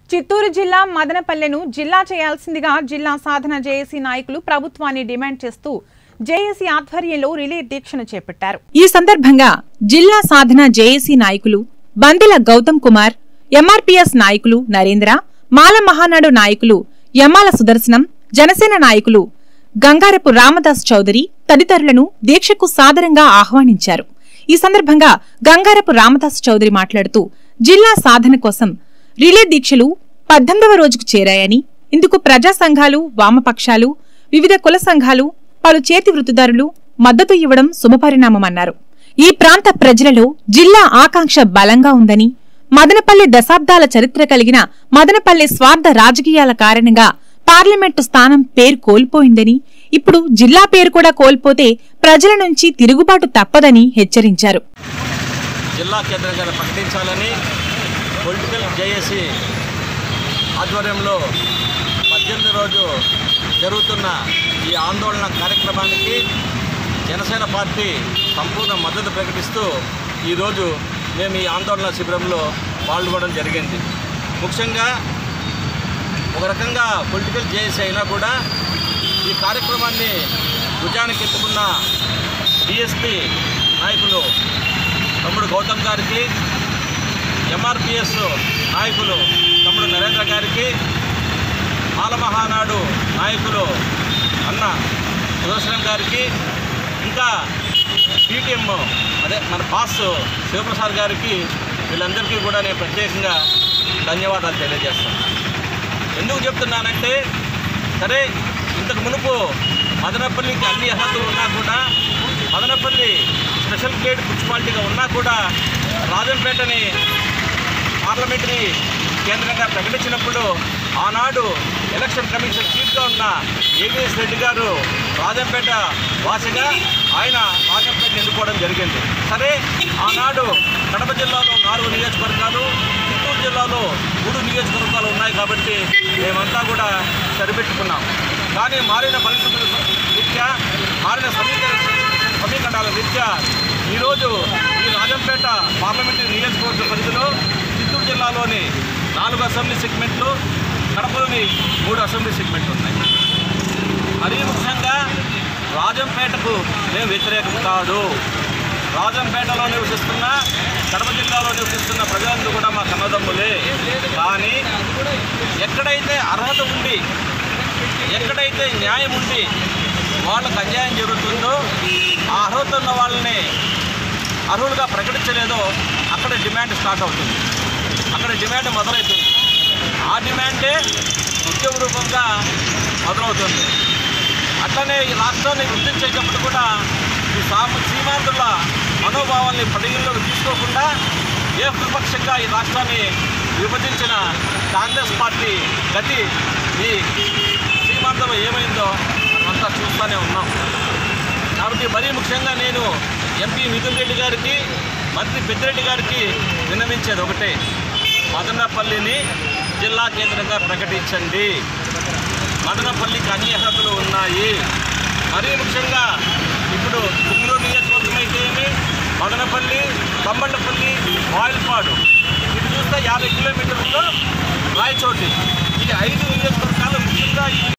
చిత్తూరు జిల్లా మదనపల్లెను జిల్లా చేయాల్సిందిగా జిల్లా సాధన జేఏసీ నాయకులు ప్రభుత్వాన్ని డిమాండ్ చేస్తూ జేఏసీ ఆధ్వర్యంలో రిలే దీక్షను చేపట్టారు ఈ సందర్భంగా జిల్లా సాధన జేఏసీ నాయకులు బందెల గౌతమ్ కుమార్ ఎంఆర్పీఎస్ నాయకులు నరేంద్ర మాల మహానాడు నాయకులు యమాల సుదర్శనం జనసేన నాయకులు గంగారపు రామదాస్ చౌదరి తదితరులను దీక్షకు సాదరంగా ఆహ్వానించారు ఈ సందర్భంగా గంగారపు రామదాస్ చౌదరి మాట్లాడుతూ జిల్లా సాధన కోసం రిలే దీక్షలు పద్దెనిమిదవ రోజుకు చేరాయని ఇందుకు ప్రజా సంఘాలు వామపక్షాలు వివిధ కుల సంఘాలు పలు చేతి వృత్తిదారులు మద్దతు ఇవ్వడం శుభపరిణామమన్నారు ఈ ప్రాంత ప్రజలలో జిల్లా ఆకాంక్ష బలంగా ఉందని మదనపల్లి దశాబ్దాల చరిత్ర కలిగిన మదనపల్లి స్వార్థ రాజకీయాల కారణంగా పార్లమెంటు స్థానం పేరు కోల్పోయిందని ఇప్పుడు జిల్లా పేరు కూడా కోల్పోతే ప్రజల నుంచి తిరుగుబాటు తప్పదని హెచ్చరించారు జిల్లా కేంద్రంగా ప్రకటించాలని పొలిటికల్ జేఏసీ ఆధ్వర్యంలో పద్దెనిమిది రోజు జరుగుతున్న ఈ ఆందోళన కార్యక్రమానికి జనసేన పార్టీ సంపూర్ణ మద్దతు ప్రకటిస్తూ ఈరోజు మేము ఈ ఆందోళన శిబిరంలో పాల్గొనడం జరిగింది ముఖ్యంగా ఒక రకంగా పొలిటికల్ జేఏసీ అయినా కూడా ఈ కార్యక్రమాన్ని భుజానికి ఎత్తుకున్న డిఎస్పీ నాయకులు తమ్ముడు గౌతమ్ గారికి ఎంఆర్పిఎస్ నాయకులు తమ్ముడు నరేంద్ర గారికి మాలమహానాడు నాయకులు అన్న సుదర్శనం గారికి ఇంకా టీటీఎం అదే మన బాస్ శివప్రసాద్ గారికి వీళ్ళందరికీ కూడా నేను ప్రత్యేకంగా ధన్యవాదాలు తెలియజేస్తాను ఎందుకు చెప్తున్నానంటే సరే ఇంతకు మునుపు మదనపల్లికి అన్ని అర్హతలు ఉన్నా కూడా మదనపల్లి స్పెషల్ గ్రేడ్ మున్సిపాలిటీగా ఉన్నా కూడా రాజంపేటని పార్లమెంటరీ కేంద్రంగా ప్రకటించినప్పుడు ఆనాడు ఎలక్షన్ కమిషన్ చీఫ్గా ఉన్న ఏవిఎస్ రెడ్డి గారు రాజంపేట వాసిగా ఆయన రాజంపేట ఎన్నుకోవడం జరిగింది సరే ఆనాడు కడప జిల్లాలో నాలుగు నియోజకవర్గాలు చిత్తూరు జిల్లాలో మూడు నియోజకవర్గాలు ఉన్నాయి కాబట్టి మేమంతా కూడా సరిపెట్టుకున్నాం కానీ మారిన పరిస్థితుల రీత్యా మారిన సమీకరణ సమీకరణాల రీత్యా ఈరోజు ఈ రాజంపేట పార్లమెంటరీ నియోజకవర్గ పరిధిలో చిత్తూరు జిల్లాలోని నాలుగు అసెంబ్లీ సెగ్మెంట్లు కడపలోని మూడు అసెంబ్లీ సెగ్మెంట్లు ఉన్నాయి మరీ ముఖ్యంగా రాజంపేటకు మేము వ్యతిరేకం కాదు రాజంపేటలో నివసిస్తున్న కడప జిల్లాలో నివసిస్తున్న ప్రజలందరూ కూడా మా కన్నదమ్ములే కానీ ఎక్కడైతే అర్హత ఉండి ఎక్కడైతే న్యాయం ఉండి వాళ్ళకు అన్యాయం జరుగుతుందో ఆ అర్హత ఉన్న వాళ్ళని అర్హులుగా ప్రకటించలేదో అక్కడ డిమాండ్ స్టార్ట్ అవుతుంది అక్కడ డిమాండ్ మొదలవుతుంది ఆ డిమాండే ఉద్యోగ రూపంగా మొదలవుతుంది అట్లనే ఈ రాష్ట్రాన్ని గుర్తించేటప్పుడు కూడా ఈ సామ సీమాంధ్రుల మనోభావాల్ని పరిగణలోకి తీసుకోకుండా ఏ విపక్షంగా ఈ రాష్ట్రాన్ని విభజించిన కాంగ్రెస్ పార్టీ గతి ఈ సీమాంధ్రలో ఏమైందో మనమంతా చూస్తూనే ఉన్నాం కాబట్టి మరీ ముఖ్యంగా నేను ఎంపీ మిథున్ రెడ్డి గారికి మంత్రి పెద్దిరెడ్డి గారికి విన్నవించేది ఒకటే మదనపల్లిని జిల్లా కేంద్రంగా ప్రకటించండి మదనపల్లికి అన్ని అర్హతలు ఉన్నాయి మరీ ముఖ్యంగా ఇప్పుడు పుంగూరు నియోజకవర్గం అయితే ఏమి మదనపల్లి కంబండపల్లి వాయిల్పాడు ఇది చూస్తే యాభై కిలోమీటర్లలో రాయచోటి ఈ ఐదు నియోజకవర్గాలు ముఖ్యంగా ఈ